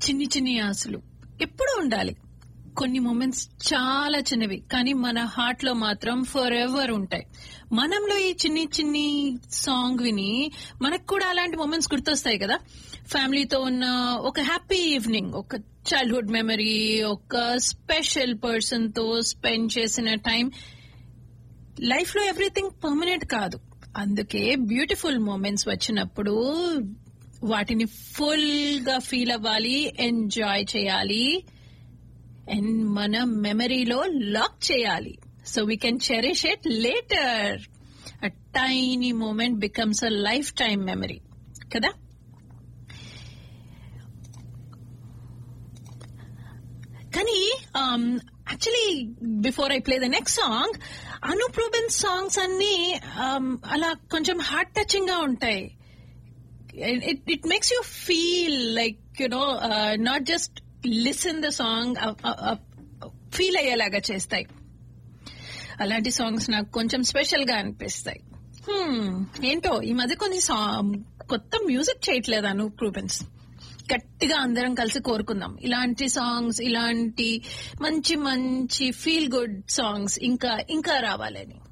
చిన్ని చిన్ని ఆశలు ఎప్పుడూ ఉండాలి కొన్ని మూమెంట్స్ చాలా చిన్నవి కానీ మన హార్ట్ లో మాత్రం ఫర్ ఎవర్ ఉంటాయి మనంలో ఈ చిన్ని చిన్ని సాంగ్ విని మనకు కూడా అలాంటి మూమెంట్స్ గుర్తొస్తాయి కదా ఫ్యామిలీతో ఉన్న ఒక హ్యాపీ ఈవినింగ్ ఒక చైల్డ్హుడ్ మెమరీ ఒక స్పెషల్ పర్సన్ తో స్పెండ్ చేసిన టైం లైఫ్ లో ఎవ్రీథింగ్ పర్మనెంట్ కాదు అందుకే బ్యూటిఫుల్ మూమెంట్స్ వచ్చినప్పుడు వాటిని ఫుల్ గా ఫీల్ అవ్వాలి ఎంజాయ్ చేయాలి అండ్ మన మెమరీలో లాక్ చేయాలి so we can cherish it later a tiny moment becomes a lifetime memory కదా కానీ actually before I play the next song Anup Rubens songs అన్ని um, అలా కొంచెం హార్ట్ టచింగ్ గా ఉంటాయి it it makes you feel like you know uh, not just listen the song feel అయ్యేలాగా చేస్తాయి అలాంటి సాంగ్స్ నాకు కొంచెం స్పెషల్ గా అనిపిస్తాయి Hmm, ఏంటో ఈ మధ్య కొన్ని song- కొత్త మ్యూజిక్ చేయట్లేదు అనూప్ రూబెన్స్ గట్టిగా అందరం కలిసి కోరుకుందాం ఇలాంటి సాంగ్స్ ఇలాంటి మంచి మంచి ఫీల్ గుడ్ సాంగ్స్ ఇంకా ఇంకా రావాలని